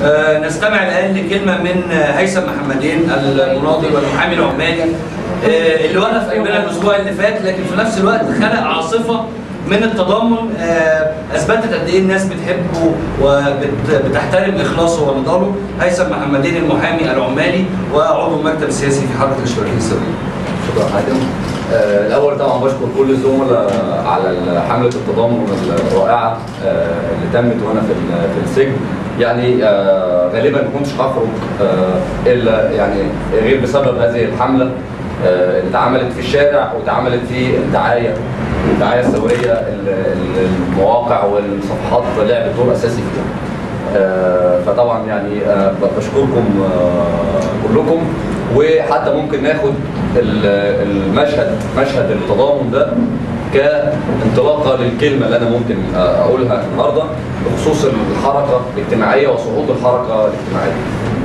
آه، نستمع الآن لكلمة من آه، هيثم محمدين المناضل والمحامي العمالي آه، اللي وقف قبلنا الأسبوع اللي فات لكن في نفس الوقت خلق عاصفة من التضامن آه، أثبتت قد إيه الناس بتحبه وبتحترم إخلاصه ونضاله هيثم محمدين المحامي العمالي وعضو المكتب السياسي في حركة الاشتراكية السورية شكرا حاتم آه، الاول طبعا بشكر كل الزملاء على حمله التضامن الرائعه آه، اللي تمت وانا في ال- في السجن يعني آه، غالبا ما كنتش هخرج آه، الا يعني غير بسبب هذه الحمله آه، اللي اتعملت في الشارع واتعملت في الدعايه الدعايه الثوريه ال- ال- المواقع والصفحات لعبت دور اساسي فيها. آه، فطبعا يعني آه، بشكركم آه، كلكم وحتى ممكن ناخد ال- المشهد مشهد التضامن ده كانطلاقه للكلمه اللي انا ممكن آه، اقولها النهارده بخصوص الحركه الاجتماعيه وصعود الحركه الاجتماعيه.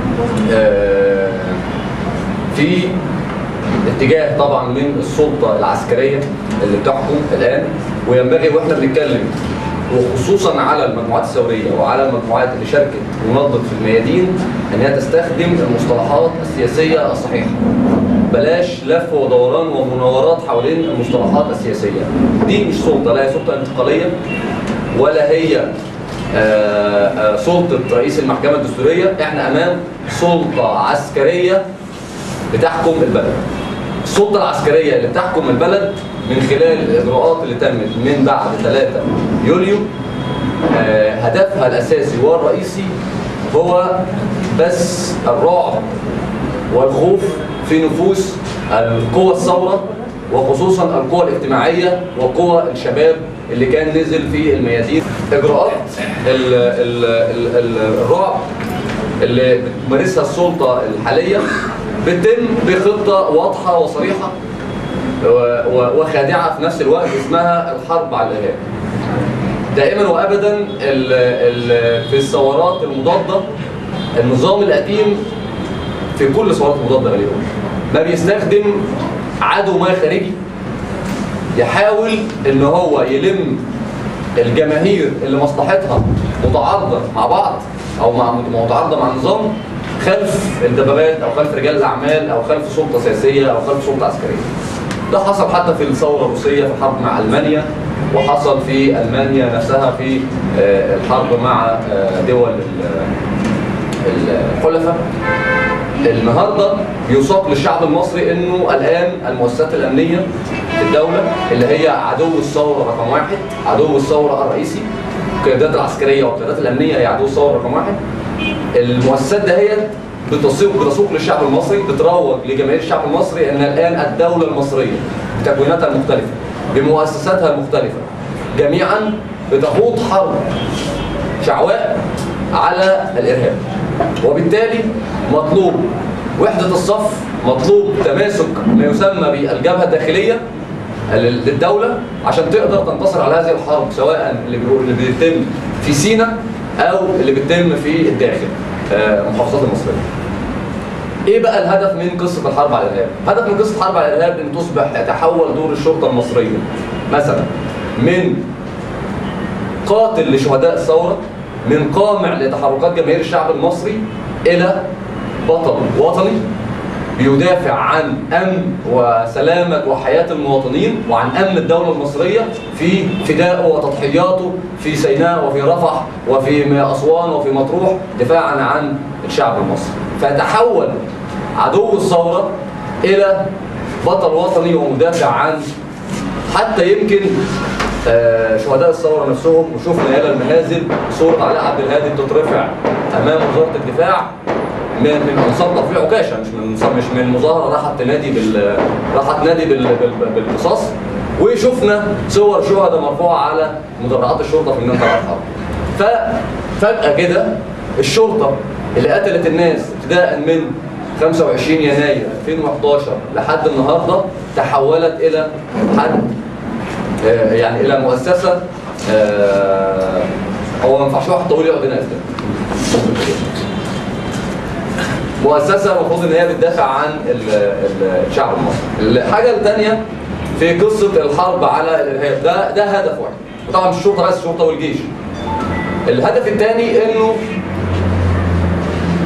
آه، في اتجاه طبعا من السلطه العسكريه اللي بتحكم الان وينبغي واحنا بنتكلم وخصوصا على المجموعات الثوريه وعلى المجموعات اللي شاركت ونضت في الميادين ان هي تستخدم المصطلحات السياسيه الصحيحه. بلاش لف ودوران ومناورات حوالين المصطلحات السياسيه. دي مش سلطه لا هي سلطه انتقاليه ولا هي آه، آه، سلطه رئيس المحكمه الدستوريه، احنا امام سلطه عسكريه بتحكم البلد. السلطة العسكرية اللي بتحكم البلد من خلال الإجراءات اللي تمت من بعد 3 يوليو آه، هدفها الأساسي والرئيسي هو بس الرعب والخوف في نفوس القوى الثورة وخصوصا القوى الاجتماعية وقوى الشباب اللي كان نزل في الميادين إجراءات ال ال ال ال الرعب اللي بتمارسها السلطة الحالية بتتم بخطة واضحة وصريحة و- و- وخادعة في نفس الوقت اسمها الحرب على الإرهاب. دائما وابدا ال ال في الثورات المضادة النظام القديم في كل الثورات المضادة غالبا ما بيستخدم عدو ما خارجي يحاول ان هو يلم الجماهير اللي مصلحتها متعارضه مع بعض او مع متعارضه مع النظام خلف الدبابات او خلف رجال الاعمال او خلف سلطه سياسيه او خلف سلطه عسكريه. ده حصل حتى في الثوره الروسيه في الحرب مع المانيا وحصل في المانيا نفسها في آه، الحرب مع آه، دول ال- الحلفاء النهارده يساق للشعب المصري انه الان المؤسسات الامنيه في الدوله اللي هي عدو الثوره رقم واحد، عدو الثوره الرئيسي القيادات العسكريه والقيادات الامنيه هي عدو الثوره رقم واحد. المؤسسات دهيت بتسوق بتسوق للشعب المصري بتروج لجماهير الشعب المصري ان الان الدوله المصريه بتكويناتها المختلفه بمؤسساتها المختلفه جميعا بتخوض حرب شعواء على الارهاب وبالتالي مطلوب وحده الصف مطلوب تماسك ما يسمى بالجبهه الداخليه للدوله عشان تقدر تنتصر على هذه الحرب سواء اللي بيقول- اللي بيتم في سيناء او اللي بيتم في الداخل آه، المحافظات المصريه. ايه بقى الهدف من قصه الحرب على الارهاب؟ الهدف من قصه الحرب على الارهاب ان تصبح يتحول دور الشرطه المصريه مثلا من قاتل لشهداء الثوره من قامع لتحركات جماهير الشعب المصري الى بطل وطني بيدافع عن امن وسلامه وحياه المواطنين وعن امن الدوله المصريه في فدائه وتضحياته في سيناء وفي رفح وفي اسوان وفي مطروح دفاعا عن الشعب المصري فيتحول عدو الثوره الى بطل وطني ومدافع عن حتى يمكن آه، شهداء الثوره نفسهم وشفنا يالا المنازل صوره علاء عبد الهادي بتترفع امام وزاره الدفاع من من انصار ترفيع عكاشه مش من مش من مظاهره راحت تنادي بال راحت تنادي بال... بال... بالقصاص وشفنا صور شهداء مرفوعه على مدرعات الشرطه في المنطقه الحرب ففجاه كده الشرطه اللي قتلت الناس ابتداء من 25 يناير 2011 لحد النهارده تحولت الى حد آه، يعني الى مؤسسه آه، هو ما ينفعش واحد طويل يقعد هنا يفتح مؤسسه المفروض ان هي بتدافع عن ال- ال- الشعب المصري. الحاجه الثانيه في قصه الحرب على الارهاب ده ده هدف واحد وطبعا مش الشرطه بس الشرطه والجيش. الهدف الثاني انه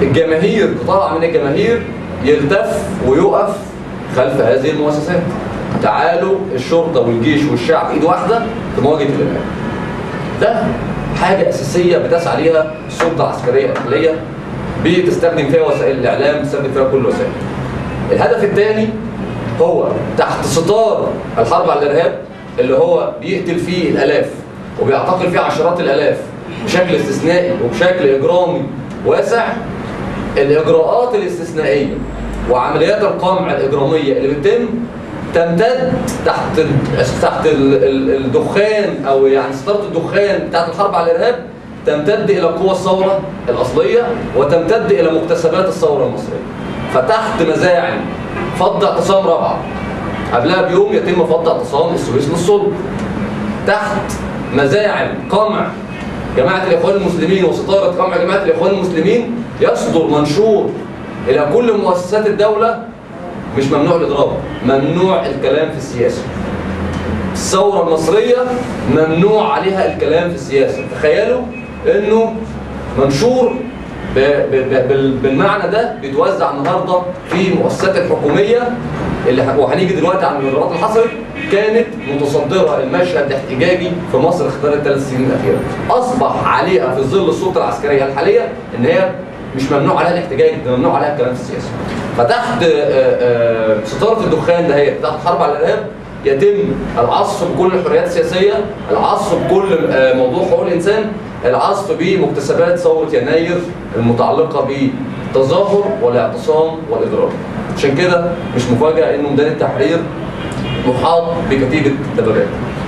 الجماهير قطاع من الجماهير يلتف ويقف خلف هذه المؤسسات تعالوا الشرطه والجيش والشعب ايد واحده في مواجهه الارهاب ده حاجه اساسيه بتسعى ليها السلطه العسكريه الاهليه بتستخدم فيها وسائل الاعلام بتستخدم فيها كل الوسائل الهدف الثاني هو تحت ستار الحرب على الارهاب اللي هو بيقتل فيه الالاف وبيعتقل فيه عشرات الالاف بشكل استثنائي وبشكل اجرامي واسع الاجراءات الاستثنائيه وعمليات القمع الاجراميه اللي بتتم تمتد تحت ال- تحت ال- ال- الدخان او يعني ستاره الدخان بتاعت الحرب على الارهاب تمتد الى قوى الثوره الاصليه وتمتد الى مكتسبات الثوره المصريه فتحت مزاعم فض اعتصام رابعه قبلها بيوم يتم فض اعتصام السويس للصلب تحت مزاعم قمع جماعة الإخوان المسلمين وستارة قمع جماعة الإخوان المسلمين يصدر منشور إلى كل مؤسسات الدولة مش ممنوع الإضراب ممنوع الكلام في السياسة الثورة المصرية ممنوع عليها الكلام في السياسة تخيلوا إنه منشور ب- ب- ب- بال- بالمعنى ده بيتوزع النهارده في المؤسسات الحكوميه اللي ه- وهنيجي دلوقتي على الاجراءات اللي حصلت كانت متصدره المشهد الاحتجاجي في مصر خلال الثلاث سنين الاخيره. اصبح عليها في ظل السلطه العسكريه الحاليه ان هي مش ممنوع عليها الاحتجاج ده ممنوع عليها الكلام في السياسه. فتحت آه، آه، ستاره الدخان ده هي تحت الحرب على الارهاب يتم العصف بكل الحريات السياسيه، العصف بكل آه، موضوع حقوق الانسان، العصف بمكتسبات ثوره يناير المتعلقه بالتظاهر والاعتصام والاضراب. عشان كده مش مفاجاه انه ميدان التحرير محاط بكتيبه دبابات.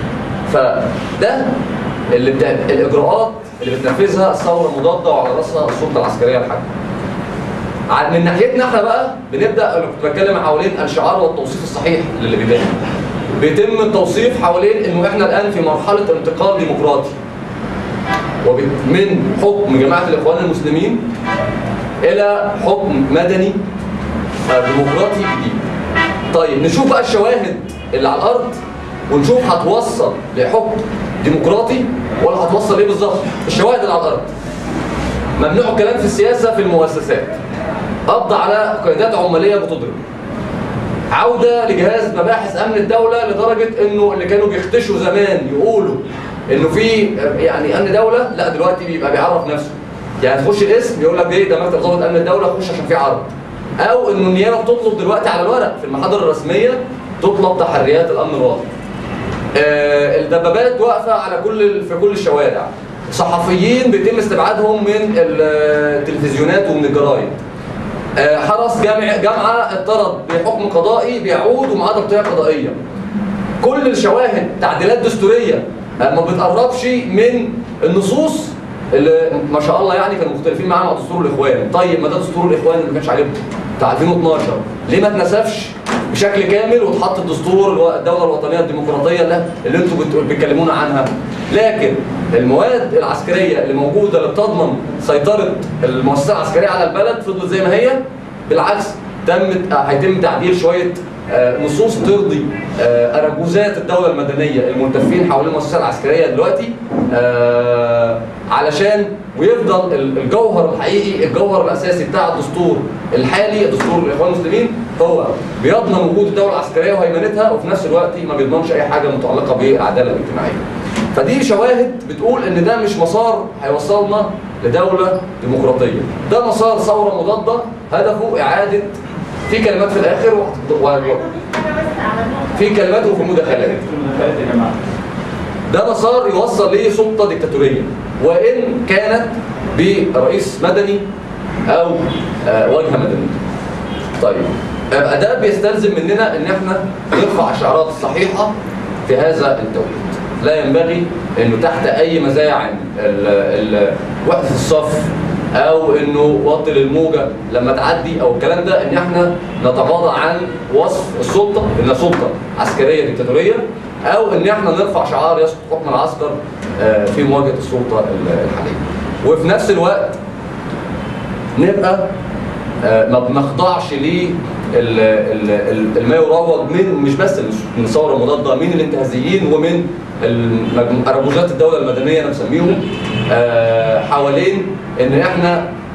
فده اللي بتاع الاجراءات اللي بتنفذها الثوره المضاده وعلى راسها السلطه العسكريه الحاكمه. ع- من ناحيتنا احنا بقى بنبدا انا كنت بتكلم حوالين الشعار والتوصيف الصحيح للي بيتم. بيتم التوصيف حوالين انه احنا الان في مرحله انتقال ديمقراطي. وب- من حكم جماعه الاخوان المسلمين الى حكم مدني آه، ديمقراطي جديد. طيب نشوف بقى الشواهد اللي على الارض ونشوف هتوصل لحكم ديمقراطي ولا هتوصل ايه بالظبط؟ الشواهد اللي على الارض. ممنوع الكلام في السياسه في المؤسسات. قبض على قيادات عماليه بتضرب. عوده لجهاز مباحث امن الدوله لدرجه انه اللي كانوا بيختشوا زمان يقولوا انه في يعني امن دوله لا دلوقتي بيبقى بيعرف نفسه. يعني تخش الاسم يقول لك ايه ده مكتب ضابط امن الدوله خش عشان في عرض. او انه النيابه بتطلب دلوقتي على الورق في المحاضر الرسميه تطلب تحريات الامن الوطني. آه، الدبابات واقفه على كل في كل الشوارع صحفيين بيتم استبعادهم من التلفزيونات ومن الجرايد آه، حرس جامع جامعه اضطرد بحكم قضائي بيعود ومعاه ضبطيه قضائيه كل الشواهد تعديلات دستوريه آه، ما بتقربش من النصوص اللي ما شاء الله يعني كانوا مختلفين معانا مع دستور الاخوان طيب ما ده دستور الاخوان اللي ما كانش عاجبهم بتاع 2012 ليه ما اتنسفش بشكل كامل واتحط الدستور الو- الدوله الوطنيه الديمقراطيه اللي, اللي انتوا بت- بتكلمونا عنها لكن المواد العسكريه اللي موجوده اللي بتضمن سيطره المؤسسه العسكريه على البلد فضلت زي ما هي بالعكس تم هيتم تعديل شويه آه، نصوص ترضي آه، أرجوزات الدولة المدنية الملتفين حوالين المؤسسة العسكرية دلوقتي آه، علشان ويفضل ال- الجوهر الحقيقي الجوهر الأساسي بتاع الدستور الحالي دستور الإخوان المسلمين هو بيضمن وجود الدولة العسكرية وهيمنتها وفي نفس الوقت ما بيضمنش أي حاجة متعلقة بالعدالة الاجتماعية. فدي شواهد بتقول ان ده مش مسار هيوصلنا لدوله ديمقراطيه ده مسار ثوره مضاده هدفه اعاده في كلمات في الاخر و... و... في كلمات وفي مداخلات ده مسار يوصل لسلطه ديكتاتوريه وان كانت برئيس مدني او آه، واجهه مدنيه طيب آه، ده بيستلزم مننا ان احنا نرفع الشعارات الصحيحه في هذا التوقيت لا ينبغي انه تحت اي مزاعم ال- ال- وحده الصف او انه وطي الموجه لما تعدي او الكلام ده ان احنا نتغاضى عن وصف السلطه انها سلطه عسكريه ديكتاتوريه او ان احنا نرفع شعار يسقط حكم العسكر آه، في مواجهه السلطه ال- الحاليه وفي نفس الوقت نبقى آه، ما بنخضعش ل ما يروج من مش بس من الثوره المضاده من الانتهازيين ومن المج- ارجوزات الدوله المدنيه انا بسميهم آه، حوالين ان احنا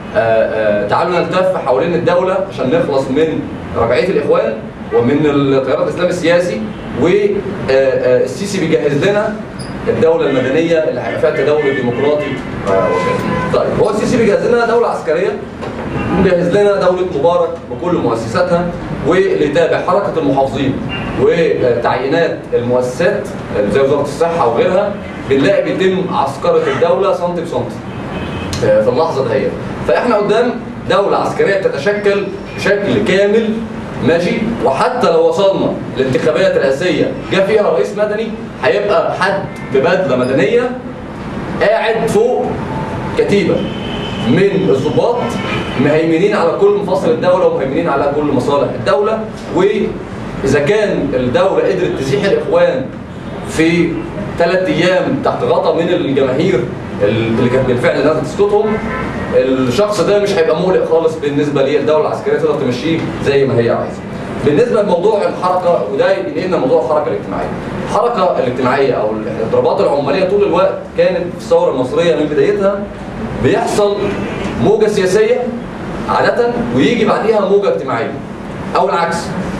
آه، آه، تعالوا نلتف حوالين الدوله عشان نخلص من رجعيه الاخوان ومن التيار الاسلامي السياسي والسيسي بيجهز لنا الدوله المدنيه اللي هيبقى فيها التداول الديمقراطي آه، وكذا. طيب هو السيسي بيجهز لنا دوله عسكريه مجهز لنا دولة مبارك بكل مؤسساتها واللي يتابع حركة المحافظين وتعيينات المؤسسات زي وزارة الصحة وغيرها بنلاقي بيتم عسكرة الدولة سنتي بسنتي آه، في اللحظة دهيت فاحنا قدام دولة عسكرية بتتشكل بشكل كامل ماشي وحتى لو وصلنا لانتخابات رئاسية جه فيها رئيس مدني هيبقى حد ببدلة مدنية قاعد فوق كتيبة من الضباط مهيمنين على كل مفاصل الدولة ومهيمنين على كل مصالح الدولة وإذا كان الدولة قدرت تزيح الإخوان في ثلاث أيام تحت غطاء من الجماهير اللي كانت بالفعل نازله تسقطهم الشخص ده مش هيبقى مقلق خالص بالنسبه للدوله العسكريه تقدر تمشيه زي ما هي عايزه. بالنسبه لموضوع الحركه وده ينقلنا موضوع الحركه الاجتماعيه. الحركه الاجتماعيه او الاضرابات العماليه طول الوقت كانت في الثوره المصريه من بدايتها بيحصل موجه سياسيه عاده ويجي بعديها موجه اجتماعيه او العكس.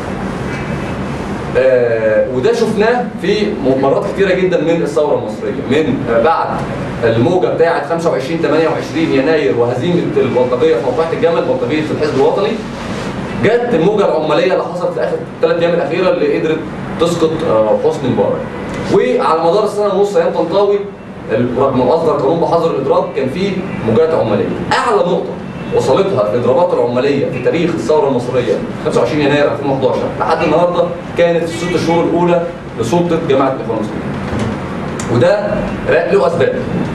آه، وده شفناه في مرات كتيره جدا من الثوره المصريه من آه، بعد الموجه بتاعه 25 28 يناير وهزيمه البلطجيه في موقعة الجمل بلطجيه الحزب الوطني جت الموجه العماليه اللي حصلت في اخر ثلاث ايام الاخيره اللي قدرت تسقط آه، حسني مبارك وعلى مدار السنه ونص ايام طنطاوي رغم اصدر قانون بحظر الاضراب كان فيه موجات عماليه اعلى نقطه وصلتها الاضرابات العماليه في تاريخ الثوره المصريه 25 يناير 2011 لحد النهارده كانت في الست شهور الاولى لسلطه جماعه الاخوان المسلمين. وده له اسباب.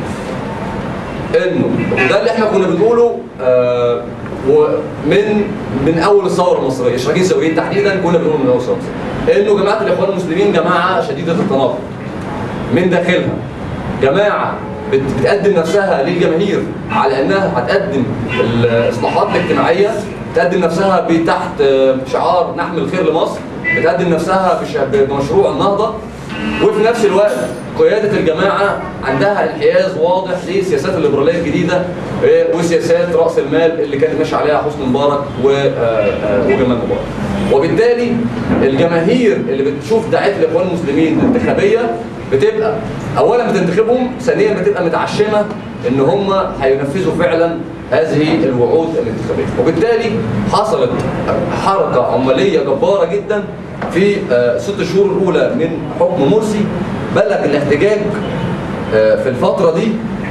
انه وده اللي احنا كنا بنقوله آه ومن من اول الثوره المصريه اشراكيين سويين تحديدا كنا بنقول من اول الثوره المصريه انه جماعه الاخوان المسلمين جماعه شديده التناقض من داخلها جماعه بت- بتقدم نفسها للجماهير على انها هتقدم الاصلاحات الاجتماعيه تقدم نفسها تحت شعار نحمل الخير لمصر بتقدم نفسها بش- بمشروع النهضه وفي نفس الوقت قياده الجماعه عندها انحياز واضح لسياسات الليبراليه الجديده آه، وسياسات راس المال اللي كان ماشي عليها حسني مبارك و- آه، آه، وجمال مبارك. وبالتالي الجماهير اللي بتشوف دعايه الاخوان المسلمين الانتخابيه بتبقى اولا بتنتخبهم ثانيا بتبقى متعشمه ان هم هينفذوا فعلا هذه الوعود الانتخابيه وبالتالي حصلت حركه عماليه جباره جدا في آه، ست شهور الاولى من حكم مرسي بلغ الاحتجاج آه، في الفتره دي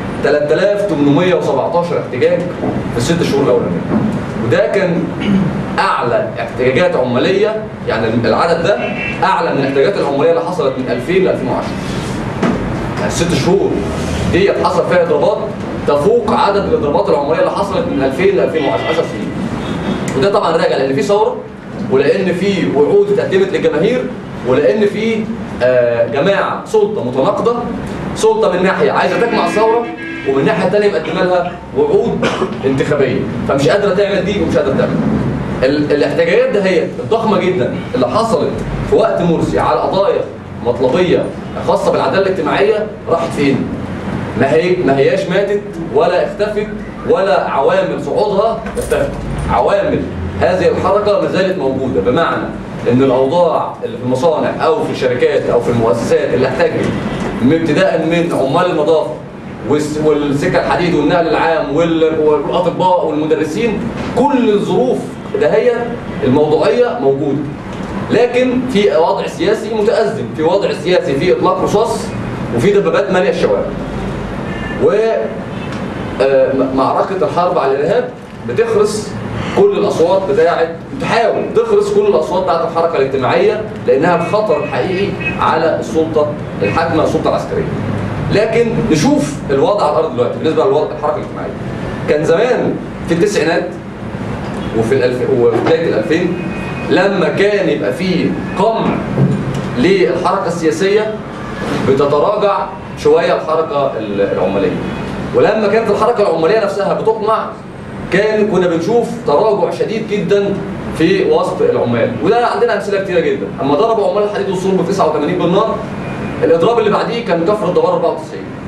3817 احتجاج في الست شهور الاولانيه وده كان اعلى احتجاجات عماليه يعني العدد ده اعلى من الاحتجاجات العماليه اللي حصلت من 2000 ل 2010 يعني ست شهور دي حصل فيها اضرابات تفوق عدد الاضرابات العماليه اللي حصلت من 2000 ل 2010 10 سنين وده طبعا راجع لان في ثوره ولان في وعود اتقدمت للجماهير ولان في آه، جماعه سلطه متناقضه سلطه من ناحيه عايزه تجمع الثوره ومن الناحيه الثانيه مقدمه لها وعود انتخابيه فمش قادره تعمل دي ومش قادره تعمل دي. ال- الاحتجاجات دهيت الضخمه جدا اللي حصلت في وقت مرسي على قضايا مطلبيه خاصه بالعداله الاجتماعيه راحت فين؟ ما هي ما هياش ماتت ولا اختفت ولا عوامل صعودها اختفت عوامل هذه الحركه ما زالت موجوده بمعنى ان الاوضاع اللي في المصانع او في الشركات او في المؤسسات اللي احتاجت من ابتداء من عمال النظافه والس- والسكه الحديد والنقل العام وال- والاطباء والمدرسين كل الظروف دهيت الموضوعيه موجوده لكن في وضع سياسي متأزم في وضع سياسي في إطلاق رصاص وفي دبابات مالية الشوارع و آه، م- معركة الحرب على الإرهاب بتخرس كل الأصوات بتاعت بتحاول تخرس كل الأصوات بتاعت الحركة الاجتماعية لأنها بخطر حقيقي على السلطة الحاكمة السلطة العسكرية لكن نشوف الوضع على الأرض دلوقتي بالنسبة للوضع الحركة الاجتماعية كان زمان في التسعينات وفي الألف... وفي بدايه ال 2000 لما كان يبقى فيه قمع للحركه السياسيه بتتراجع شويه الحركه ال- العماليه ولما كانت الحركه العماليه نفسها بتقمع كان كنا بنشوف تراجع شديد جدا في وسط العمال وده عندنا امثله كتيره جدا اما ضربوا عمال الحديد والصلب في 89 بالنار الاضراب اللي بعديه كان كفر الدوار 94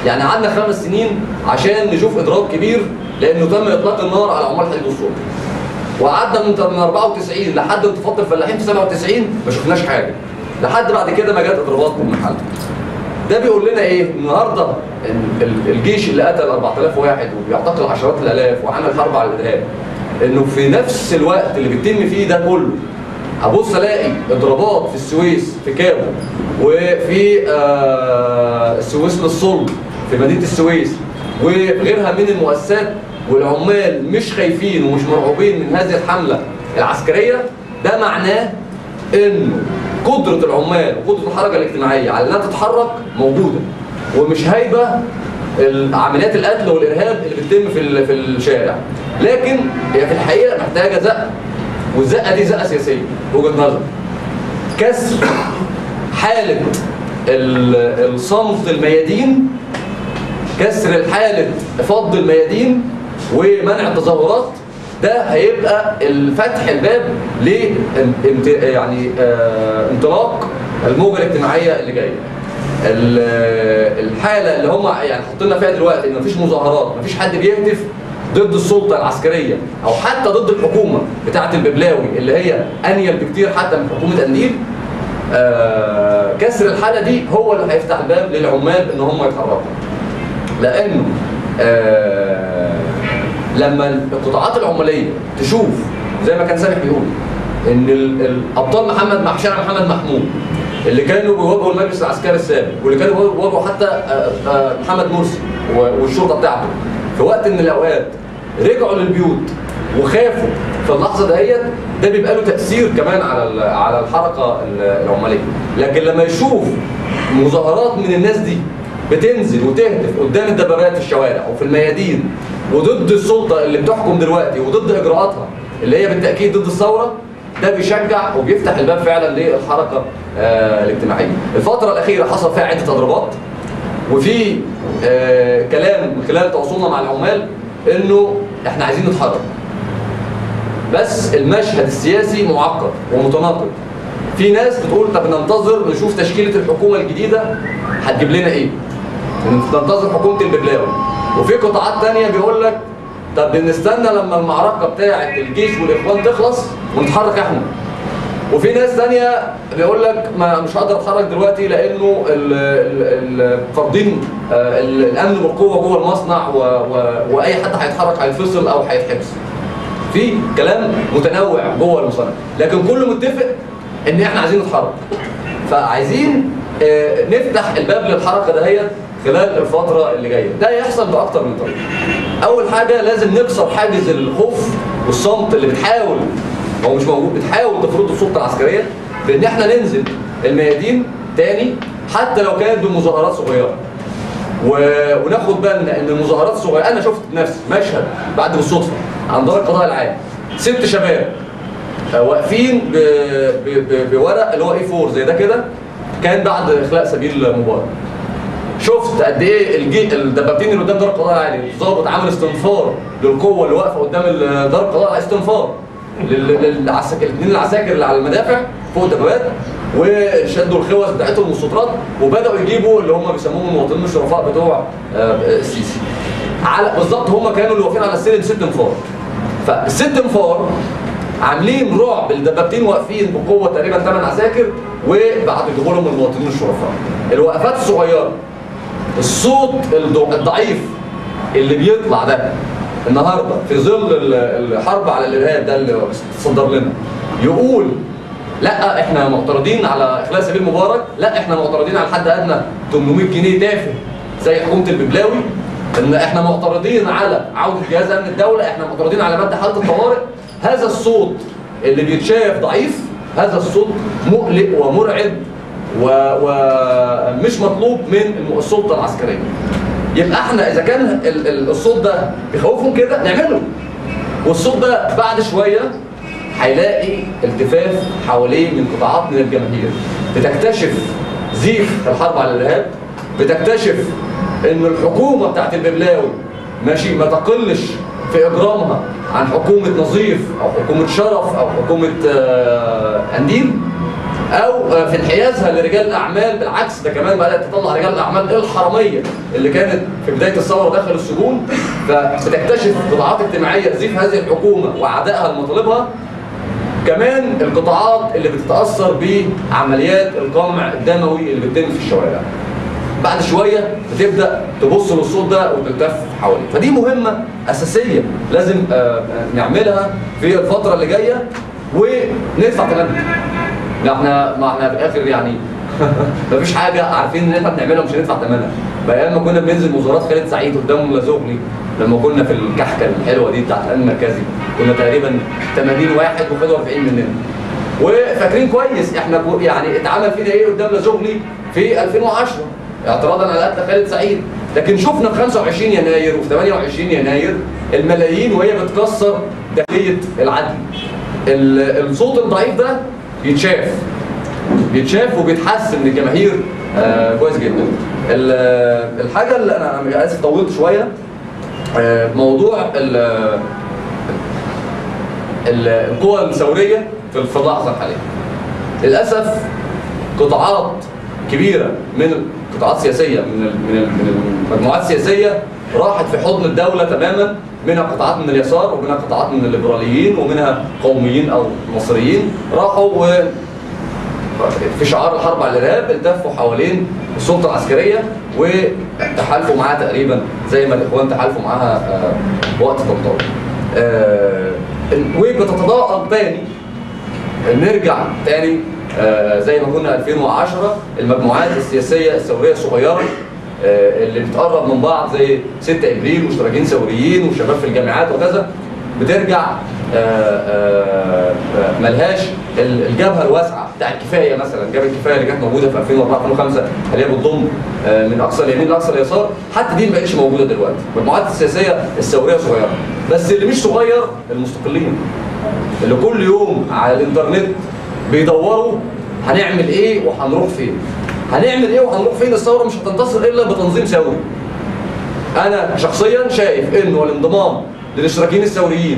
يعني قعدنا خمس سنين عشان نشوف اضراب كبير لانه تم اطلاق النار على عمال حديد والصلب وقعدنا من من 94 لحد انتفاضه الفلاحين في 97 ما شفناش حاجه لحد بعد كده ما جت اضرابات من المحل ده بيقول لنا ايه النهارده ال- ال- الجيش اللي قتل 4000 واحد وبيعتقل عشرات الالاف وعمل حرب على الارهاب انه في نفس الوقت اللي بيتم فيه ده كله ابص الاقي اضرابات في السويس في كابو وفي آه السويس للصلب في مدينه السويس وغيرها من المؤسسات والعمال مش خايفين ومش مرعوبين من هذه الحمله العسكريه ده معناه انه قدره العمال وقدره الحركه الاجتماعيه على انها تتحرك موجوده ومش هايبه عمليات القتل والارهاب اللي بتتم في ال- في الشارع لكن هي في الحقيقه محتاجه زقه والزقه دي زقه سياسيه وجهه نظر كسر حاله ال- الصمت الميادين كسر الحالة فض الميادين ومنع التظاهرات ده هيبقى الفتح الباب ل يعني آه، انطلاق الموجة الاجتماعية اللي جاية ال- الحالة اللي هم يعني حاطين فيها دلوقتي ان مفيش مظاهرات مفيش حد بيهتف ضد السلطة العسكرية او حتى ضد الحكومة بتاعة الببلاوي اللي هي انيل بكتير حتى من حكومة قنديل آه، كسر الحالة دي هو اللي هيفتح الباب للعمال ان هم يتحركوا لانه آه لما القطاعات العماليه تشوف زي ما كان سامح بيقول ان ال- الابطال محمد مع شارع محمد محمود اللي كانوا بيواجهوا المجلس العسكري السابق واللي كانوا بيواجهوا حتى آه، آه، محمد مرسي و- والشرطه بتاعته في وقت من الاوقات رجعوا للبيوت وخافوا في اللحظه دهيت ده بيبقى له تاثير كمان على ال- على الحركه ال- العماليه لكن لما يشوف مظاهرات من الناس دي بتنزل وتهتف قدام الدبابات في الشوارع وفي الميادين وضد السلطه اللي بتحكم دلوقتي وضد اجراءاتها اللي هي بالتاكيد ضد الثوره ده بيشجع وبيفتح الباب فعلا للحركه آه الاجتماعيه. الفتره الاخيره حصل فيها عده اضرابات وفي آه كلام من خلال تواصلنا مع العمال انه احنا عايزين نتحرك. بس المشهد السياسي معقد ومتناقض. في ناس بتقول طب ننتظر نشوف تشكيله الحكومه الجديده هتجيب لنا ايه؟ ننتظر حكومه الببلاوي. وفي قطاعات تانية بيقول لك طب نستنى لما المعركه بتاعه الجيش والاخوان تخلص ونتحرك احنا. وفي ناس تانية بيقول لك ما مش هقدر اتحرك دلوقتي لانه ال- ال- ال- فارضين آه، ال- الامن بالقوه جوه المصنع و... و... واي حد هيتحرك هيتفصل او هيتحبس. في كلام متنوع جوه المصنع لكن كله متفق ان احنا عايزين نتحرك فعايزين آه، نفتح الباب للحركه دهيت خلال الفتره اللي جايه ده يحصل باكتر من طريقه اول حاجه لازم نكسر حاجز الخوف والصمت اللي بتحاول هو مش موجود بتحاول تفرضه السلطه العسكريه بان احنا ننزل الميادين تاني حتى لو كانت بمظاهرات صغيره و... وناخد بالنا ان المظاهرات الصغيره انا شفت بنفسي مشهد بعد بالصدفه عن دار القضاء العام ست شباب آه، واقفين ب... ب... ب... بورق اللي هو اي 4 زي ده كده كان بعد اخلاء سبيل مبارك شفت قد ايه الجي... الدبابتين اللي قدام دار القضاء العالي الضابط عامل استنفار للقوه اللي واقفه قدام ال- دار القضاء العالي استنفار لل... للعساكر الاثنين العساكر اللي على المدافع فوق الدبابات وشدوا الخوذ بتاعتهم والسترات وبداوا يجيبوا اللي هم بيسموهم المواطنين الشرفاء بتوع آه، السيسي على بالظبط هم كانوا اللي واقفين على السلم ست انفار فالست انفار عاملين رعب الدبابتين واقفين بقوه تقريبا 8 عساكر وبعد يجيبوا لهم المواطنين الشرفاء الوقفات الصغيره الصوت الض- الضعيف اللي بيطلع ده النهارده في ظل ال- الحرب على الارهاب ده اللي صدر لنا يقول لا احنا معترضين على اخلاء سبيل مبارك لا احنا معترضين على حد ادنى 800 جنيه تافه زي حكومه الببلاوي ان احنا معترضين على عوده جهاز امن الدوله احنا معترضين على ماده حاله الطوارئ هذا الصوت اللي بيتشاف ضعيف هذا الصوت مقلق ومرعب ومش مطلوب من الم- السلطه العسكريه يبقى احنا اذا كان ال- ال- الصوت ده بيخوفهم كده نعمله والصوت ده بعد شويه هيلاقي التفاف حواليه من قطاعات من الجماهير بتكتشف زيف الحرب على الارهاب بتكتشف ان الحكومه بتاعت الببلاوي ماشي ما تقلش في اجرامها عن حكومه نظيف او حكومه شرف او حكومه آه، قنديل او آه، في انحيازها لرجال الاعمال بالعكس ده كمان بدات تطلع رجال الاعمال الحراميه اللي كانت في بدايه الثوره داخل السجون فبتكتشف قطاعات اجتماعيه تزيف هذه الحكومه واعدائها لمطالبها كمان القطاعات اللي بتتاثر بعمليات القمع الدموي اللي بتتم في الشوارع بعد شويه بتبدا تبص للصوت ده وتلتف حواليه فدي مهمه اساسيه لازم آه، آه، نعملها في الفتره اللي جايه وندفع ثمنها لا احنا ما احنا في الاخر يعني مفيش حاجه عارفين ان احنا بنعملها ومش هندفع ثمنها بقى ما كنا بننزل مظاهرات خالد سعيد قدام لازوغلي لما كنا في الكحكه الحلوه دي بتاعت الامن المركزي كنا تقريبا 80 واحد وخدوا 40 مننا وفاكرين كويس احنا كو- يعني اتعمل فينا ايه قدام لازوغلي في 2010 اعتراضا على قتل خالد سعيد لكن شفنا في 25 يناير وفي 28 يناير الملايين وهي بتكسر داخليه العدل ال- الصوت الضعيف ده يتشاف بيتشاف وبيتحسن من الجماهير آه كويس جدا ال- الحاجه اللي انا أنا اسف طولت شويه آه موضوع ال- ال- القوى الثوريه في في اللحظه الحاليه للاسف قطاعات كبيره من قطاعات سياسيه من ال- من ال- من المجموعات السياسيه راحت في حضن الدوله تماما منها قطاعات من اليسار ومنها قطاعات من الليبراليين ومنها قوميين او مصريين راحوا و في شعار الحرب على الارهاب التفوا حوالين السلطه العسكريه وتحالفوا معاها تقريبا زي ما الاخوان تحالفوا معاها آه، وقت طنطاوي. آه، وبتتضاءل تاني نرجع تاني آه، زي ما كنا 2010 المجموعات السياسيه الثوريه الصغيره آه، اللي بتقرب من بعض زي 6 ابريل مشتركين ثوريين وشباب في الجامعات وكذا بترجع آه، آه، آه، ملهاش ال- الجبهه الواسعه بتاع الكفايه مثلا جبهه الكفايه اللي كانت موجوده في 2004 2005 اللي هي بتضم آه، من اقصى اليمين لاقصى اليسار حتى دي ما بقتش موجوده دلوقتي المجموعات السياسيه الثوريه صغيره بس اللي مش صغير المستقلين اللي كل يوم على الانترنت بيدوروا هنعمل ايه وهنروح فين هنعمل ايه وهنروح فين الثوره مش هتنتصر الا بتنظيم ثوري انا شخصيا شايف انه الانضمام للاشتراكيين الثوريين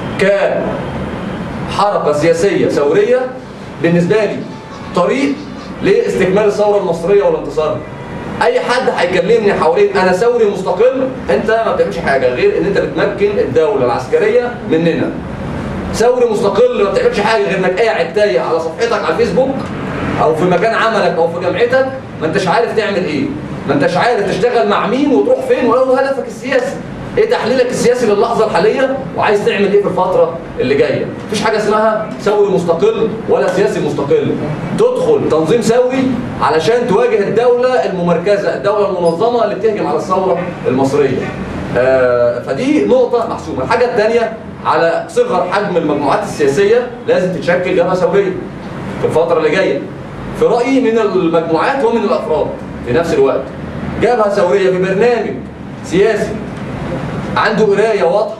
كحركه سياسيه ثوريه بالنسبه لي طريق لاستكمال الثوره المصريه والانتصار اي حد هيكلمني حوالين انا ثوري مستقل انت ما بتعملش حاجه غير ان انت بتمكن الدوله العسكريه مننا ثوري مستقل ما بتعملش حاجه غير انك قاعد تايه على صفحتك على الفيسبوك او في مكان عملك او في جامعتك ما انتش عارف تعمل ايه ما انتش عارف تشتغل مع مين وتروح فين ولا هدفك السياسي ايه تحليلك السياسي للحظه الحاليه وعايز تعمل ايه في الفتره اللي جايه مفيش حاجه اسمها ثوري مستقل ولا سياسي مستقل تدخل تنظيم ثوري علشان تواجه الدوله الممركزه الدوله المنظمه اللي بتهجم على الثوره المصريه آه، فدي نقطة محسومة، الحاجة الثانية على صغر حجم المجموعات السياسية لازم تتشكل جبهة ثورية في الفترة اللي جاية. في رأيي من المجموعات ومن الأفراد في نفس الوقت. جبهة ثورية ببرنامج سياسي عنده قراية واضحة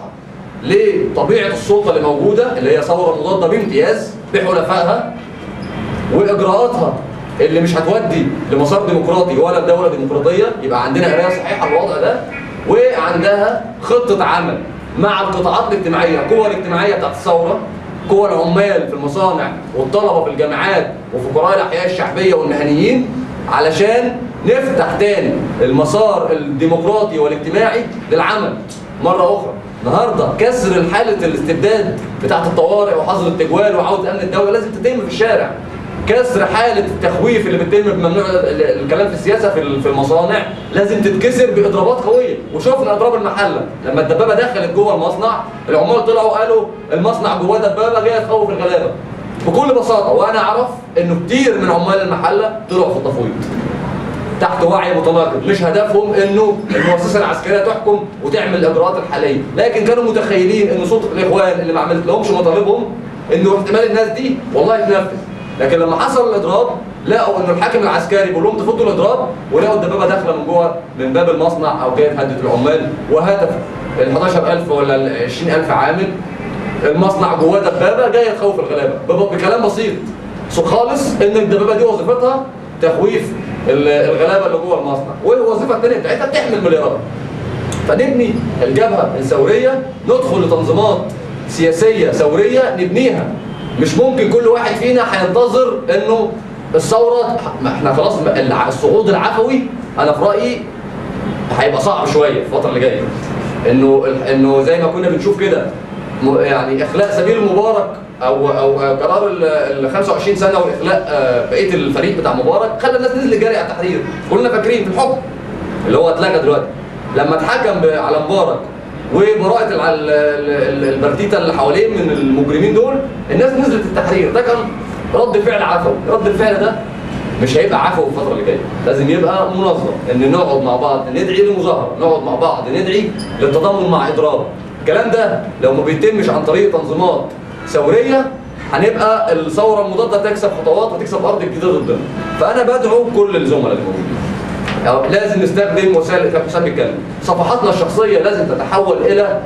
لطبيعة السلطة اللي موجودة اللي هي ثورة مضادة بامتياز بحلفائها واجراءاتها اللي مش هتودي لمسار ديمقراطي ولا لدوله ديمقراطيه يبقى عندنا قرايه صحيحه الوضع ده وعندها خطه عمل مع القطاعات الاجتماعيه القوى الاجتماعيه بتاعت الثوره قوى العمال في المصانع والطلبه في الجامعات وفي قرى الاحياء الشعبيه والمهنيين علشان نفتح تاني المسار الديمقراطي والاجتماعي للعمل مره اخرى النهارده كسر حاله الاستبداد بتاعت الطوارئ وحظر التجوال وعوده امن الدوله لازم تتم في الشارع كسر حاله التخويف اللي بتتم بممنوع ال- الكلام في السياسه في ال- في المصانع لازم تتكسر باضرابات قويه وشفنا اضراب المحله لما الدبابه دخلت جوه المصنع العمال طلعوا قالوا المصنع جواه دبابه جايه تخوف الغلابه بكل بساطه وانا اعرف انه كتير من عمال المحله طلعوا في التفويض تحت وعي متناقض مش هدفهم انه المؤسسه العسكريه تحكم وتعمل الاجراءات الحاليه لكن كانوا متخيلين ان صوت الاخوان اللي ما عملت لهمش مطالبهم انه احتمال الناس دي والله تنفذ لكن لما حصل الاضراب لقوا انه الحاكم العسكري بيقول لهم تفضوا الاضراب ولقوا الدبابه داخله من جوه من باب المصنع او جايه تهدد العمال وهدف ال 11000 ولا ال 20000 عامل المصنع جواه دبابه جايه تخوف الغلابه بب- بكلام بسيط سو خالص ان الدبابه دي وظيفتها تخويف ال- الغلابه اللي جوه المصنع والوظيفه الثانيه بتاعتها بتحمل مليارات فنبني الجبهه الثوريه ندخل لتنظيمات سياسيه ثوريه نبنيها مش ممكن كل واحد فينا هينتظر انه الثوره ما احنا خلاص الع- الصعود العفوي انا في رايي هيبقى صعب شويه في الفتره اللي جايه انه انه زي ما كنا بنشوف كده م- يعني اخلاء سبيل مبارك او او قرار ال ال 25 سنه واخلاء آه، بقيه الفريق بتاع مبارك خلى الناس نزلت جري على التحرير كلنا فاكرين في الحكم اللي هو اتلغى دلوقتي لما اتحكم ب- على مبارك وبراءة الع- ال- ال- ال- البرتيتا اللي حواليه من المجرمين دول الناس نزلت التحرير ده كان رد فعل عفوي رد الفعل ده مش هيبقى عفوي في الفترة اللي جاية لازم يبقى منظم ان نقعد مع بعض ندعي لمظاهرة نقعد مع بعض ندعي للتضامن مع اضراب الكلام ده لو ما بيتمش عن طريق تنظيمات ثورية هنبقى الثورة المضادة تكسب خطوات وتكسب أرض جديدة ضدنا فأنا بدعو كل الزملاء اللي موجودين أو لازم نستخدم وسائل كابتن حسام بيتكلم صفحاتنا الشخصيه لازم تتحول الى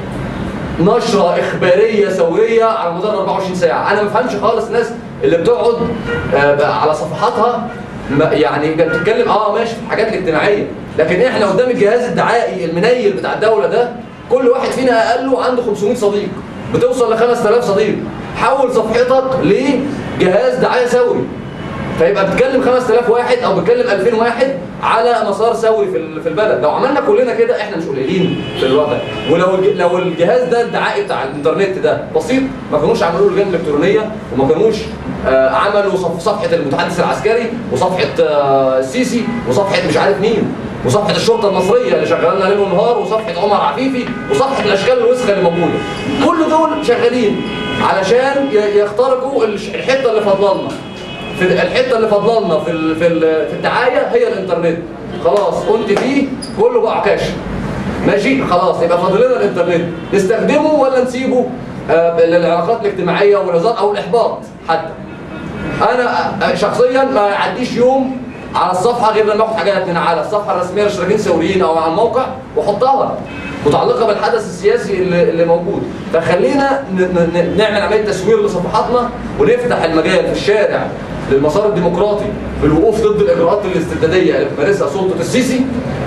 نشره اخباريه ثوريه على مدار 24 ساعه انا ما بفهمش خالص الناس اللي بتقعد آه، بقى على صفحاتها ما- يعني كانت بتتكلم اه ماشي في الحاجات الاجتماعيه لكن احنا قدام الجهاز الدعائي المنيل بتاع الدوله ده كل واحد فينا اقله عنده 500 صديق بتوصل ل 5000 صديق حول صفحتك لجهاز دعايه ثوري فيبقى بتكلم 5000 واحد او بتكلم 2000 واحد على مسار ثوري في ال- في البلد لو عملنا كلنا كده احنا مش قليلين في الوضع ولو الج- لو الجهاز ده الدعائي بتاع الانترنت ده بسيط ما كانوش عملوا له لجان الكترونيه وما كانوش آه، عملوا صف- صفحه المتحدث العسكري وصفحه آه، السيسي وصفحه مش عارف مين وصفحه الشرطه المصريه اللي شغالنا ليل ونهار وصفحه عمر عفيفي وصفحه الاشكال الوسخه اللي موجوده كل دول شغالين علشان ي- يخترقوا الش- الحته اللي فاضلالنا في الحته اللي فاضلالنا في ال- في ال- في الدعايه هي الانترنت خلاص كنت فيه كله بقى عكاش ماشي خلاص يبقى فاضل لنا الانترنت نستخدمه ولا نسيبه آه للعلاقات الاجتماعيه والهزار او الاحباط حتى انا آه، شخصيا ما يعديش يوم على الصفحه غير لما اخد حاجات من على الصفحه الرسميه للاشتراكيين الثوريين او على الموقع واحطها متعلقه بالحدث السياسي اللي, اللي موجود فخلينا ن- ن- ن- نعمل عمليه تسوير لصفحاتنا ونفتح المجال في الشارع للمسار الديمقراطي بالوقوف ضد الاجراءات الاستبداديه اللي بتمارسها سلطه السيسي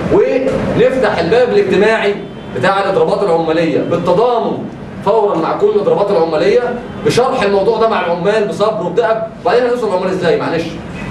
ونفتح الباب الاجتماعي بتاع الاضرابات العماليه بالتضامن فورا مع كل الاضرابات العماليه بشرح الموضوع ده مع العمال بصبر وبدأب وبعدين هنوصل للعمال ازاي معلش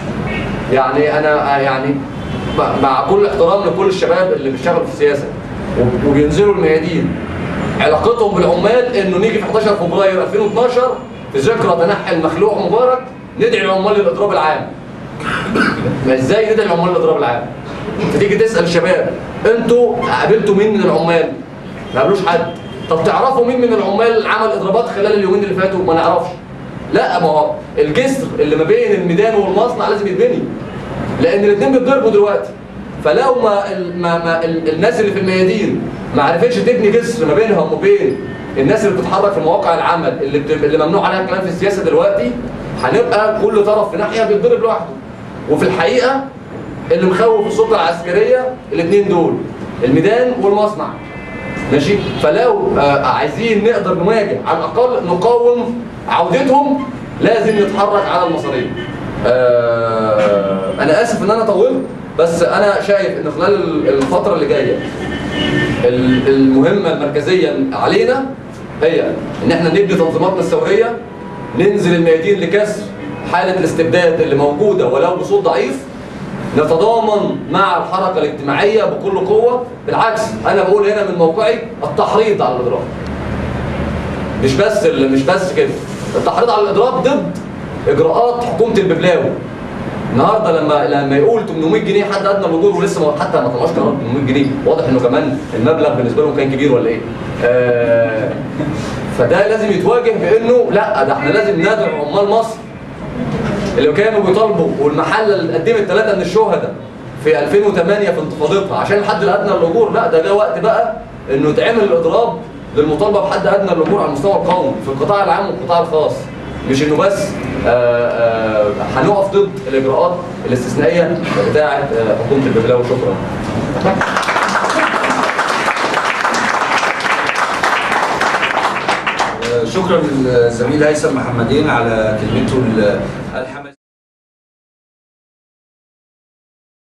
يعني انا يعني مع- مع كل احترام لكل الشباب اللي بيشتغلوا في السياسه وب- وبينزلوا الميادين علاقتهم بالعمال انه نيجي في 11 فبراير 2012 في ذكرى تنحي المخلوع مبارك ندعي العمال للاضراب العام ما ازاي ندعي العمال للاضراب العام فتيجي تسال الشباب انتوا قابلتوا مين من العمال ما قابلوش حد طب تعرفوا مين من العمال عمل اضرابات خلال اليومين اللي فاتوا ما نعرفش لا ما هو الجسر اللي ما بين الميدان والمصنع لازم يتبني لان الاثنين بيتضربوا دلوقتي فلو ما, ال- ما, ما ال- الناس اللي في الميادين ما عرفتش تبني جسر ما بينهم وبين الناس اللي بتتحرك في مواقع العمل اللي بت... اللي ممنوع عليها الكلام في السياسه دلوقتي هنبقى كل طرف في ناحيه بيتضرب لوحده وفي الحقيقه اللي مخوف السلطه العسكريه الاثنين دول الميدان والمصنع ماشي فلو آه عايزين نقدر نواجه على الاقل نقاوم عودتهم لازم نتحرك على المصاريف آه انا اسف ان انا طولت بس انا شايف ان خلال الفتره اللي جايه ال- المهمه المركزيه علينا هي ان احنا نبني تنظيماتنا الثوريه ننزل الميادين لكسر حاله الاستبداد اللي موجوده ولو بصوت ضعيف نتضامن مع الحركه الاجتماعيه بكل قوه بالعكس انا بقول هنا من موقعي التحريض على الاضراب مش بس ال- مش بس كده التحريض على الاضراب ضد اجراءات حكومه الببلاوي النهارده لما لما يقول 800 جنيه حد ادنى الاجور ولسه ما حتى ما طلعوش قرار 800 جنيه واضح انه كمان المبلغ بالنسبه لهم كان كبير ولا ايه؟ آه فده لازم يتواجه بانه لا ده احنا لازم ندعو عمال مصر اللي كانوا بيطالبوا والمحله اللي قدمت ثلاثه من الشهداء في 2008 في انتفاضتها عشان الحد الادنى للاجور لا ده جه وقت بقى انه يتعمل الاضراب للمطالبه بحد ادنى للاجور على المستوى القومي في القطاع العام والقطاع الخاص مش انه بس آه، آه، هنقف ضد الاجراءات الاستثنائيه بتاعه آه، حكومه الببلاوي شكرا شكرا للزميل هيثم محمدين على كلمته الحمد